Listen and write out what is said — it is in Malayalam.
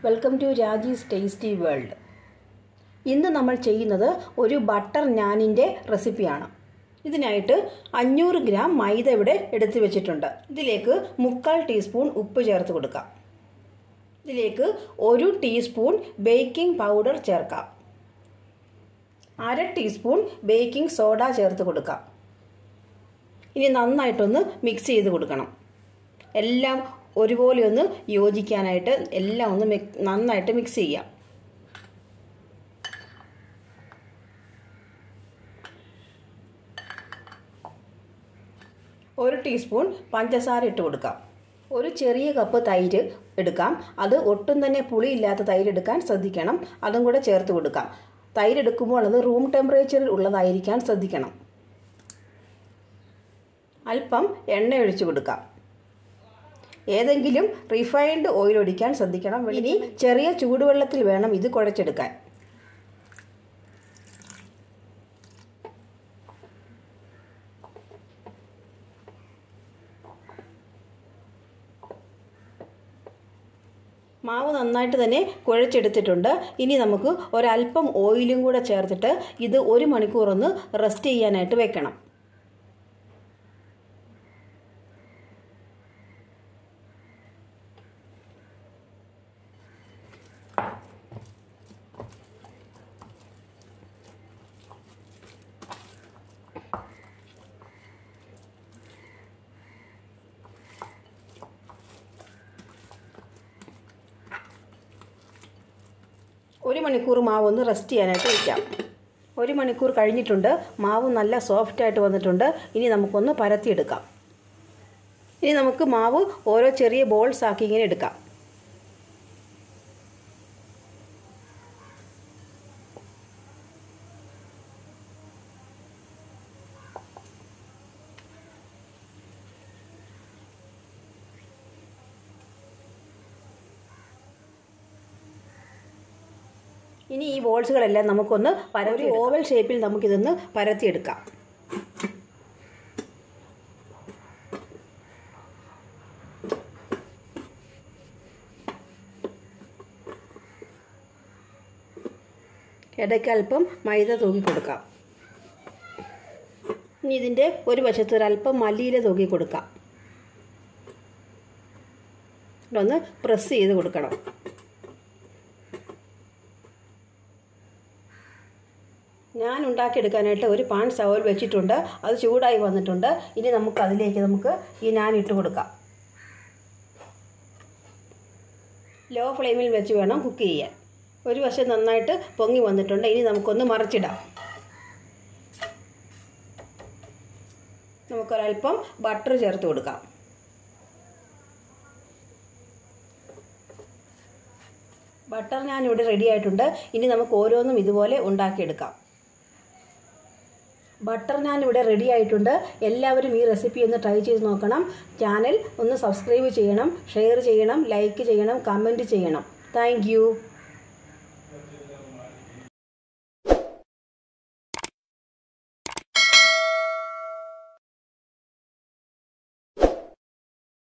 welcome to Raji's tasty world ഇന്ന് നമ്മൾ ചെയ്യുന്നത് ഒരു ബട്ടർ നാനിൻ്റെ റെസിപ്പിയാണ് ഇതിനായിട്ട് അഞ്ഞൂറ് ഗ്രാം മൈദ ഇവിടെ എടുത്തു വെച്ചിട്ടുണ്ട് ഇതിലേക്ക് മുക്കാൽ ടീസ്പൂൺ ഉപ്പ് ചേർത്ത് കൊടുക്കാം ഇതിലേക്ക് ഒരു ടീസ്പൂൺ ബേക്കിംഗ് പൗഡർ ചേർക്കാം അര ടീസ്പൂൺ ബേക്കിംഗ് സോഡ ചേർത്ത് കൊടുക്കാം ഇനി നന്നായിട്ടൊന്ന് മിക്സ് ചെയ്ത് കൊടുക്കണം എല്ലാം ഒരുപോലെ ഒന്ന് യോജിക്കാനായിട്ട് എല്ലാം ഒന്ന് മിക് നന്നായിട്ട് മിക്സ് ചെയ്യാം ഒരു ടീസ്പൂൺ പഞ്ചസാര ഇട്ട് കൊടുക്കാം ഒരു ചെറിയ കപ്പ് തൈര് എടുക്കാം അത് ഒട്ടും തന്നെ പുളിയില്ലാത്ത തൈര് എടുക്കാൻ ശ്രദ്ധിക്കണം അതും കൂടെ ചേർത്ത് കൊടുക്കാം തൈര് എടുക്കുമ്പോൾ അത് റൂം ടെമ്പറേച്ചറിൽ ഉള്ളതായിരിക്കാൻ ശ്രദ്ധിക്കണം അല്പം എണ്ണ ഒഴിച്ചു കൊടുക്കാം ഏതെങ്കിലും റിഫൈൻഡ് ഓയിൽ ഒഴിക്കാൻ ശ്രദ്ധിക്കണം ഇനി ചെറിയ ചൂടുവെള്ളത്തിൽ വേണം ഇത് കുഴച്ചെടുക്കാൻ മാവ് നന്നായിട്ട് തന്നെ കുഴച്ചെടുത്തിട്ടുണ്ട് ഇനി നമുക്ക് ഒരല്പം ഓയിലും കൂടെ ചേർത്തിട്ട് ഇത് ഒരു മണിക്കൂർ ഒന്ന് റെസ്റ്റ് ചെയ്യാനായിട്ട് വെക്കണം ഒരു മണിക്കൂർ മാവ് ഒന്ന് റെസ്റ്റ് ചെയ്യാനായിട്ട് വയ്ക്കാം ഒരു മണിക്കൂർ കഴിഞ്ഞിട്ടുണ്ട് മാവ് നല്ല സോഫ്റ്റായിട്ട് വന്നിട്ടുണ്ട് ഇനി നമുക്കൊന്ന് പരത്തിയെടുക്കാം ഇനി നമുക്ക് മാവ് ഓരോ ചെറിയ ബോൾസ് ആക്കി ഇങ്ങനെ എടുക്കാം ഇനി ഈ ബോൾസുകളെല്ലാം നമുക്കൊന്ന് പരത്തി ഓവൽ ഷേപ്പിൽ നമുക്കിതൊന്ന് പരത്തിയെടുക്കാം ഇടയ്ക്ക് അല്പം മൈദ തൂക്കി കൊടുക്കാം ഇനി ഇതിൻ്റെ ഒരു വശത്ത് ഒരല്പം മല്ലിയില തൂക്കി കൊടുക്കാം ഒന്ന് പ്രസ് ചെയ്ത് കൊടുക്കണം ഞാൻ ഉണ്ടാക്കിയെടുക്കാനായിട്ട് ഒരു പാൻ സവൽ വെച്ചിട്ടുണ്ട് അത് ചൂടായി വന്നിട്ടുണ്ട് ഇനി നമുക്ക് അതിലേക്ക് നമുക്ക് ഈ ഞാൻ ഇട്ട് കൊടുക്കാം ലോ ഫ്ലെയിമിൽ വെച്ച് വേണം കുക്ക് ചെയ്യാൻ ഒരു വശം നന്നായിട്ട് പൊങ്ങി വന്നിട്ടുണ്ട് ഇനി നമുക്കൊന്ന് മറിച്ചിടാം നമുക്കൊരൽപ്പം ബട്ടർ ചേർത്ത് കൊടുക്കാം ബട്ടർ ഞാൻ ഇവിടെ റെഡി ആയിട്ടുണ്ട് ഇനി നമുക്ക് ഓരോന്നും ഇതുപോലെ ഉണ്ടാക്കിയെടുക്കാം ബട്ടർ ഞാൻ ഇവിടെ റെഡി ആയിട്ടുണ്ട് എല്ലാവരും ഈ റെസിപ്പി ഒന്ന് ട്രൈ ചെയ്ത് നോക്കണം ചാനൽ ഒന്ന് സബ്സ്ക്രൈബ് ചെയ്യണം ഷെയർ ചെയ്യണം ലൈക്ക് ചെയ്യണം കമൻറ്റ് ചെയ്യണം താങ്ക്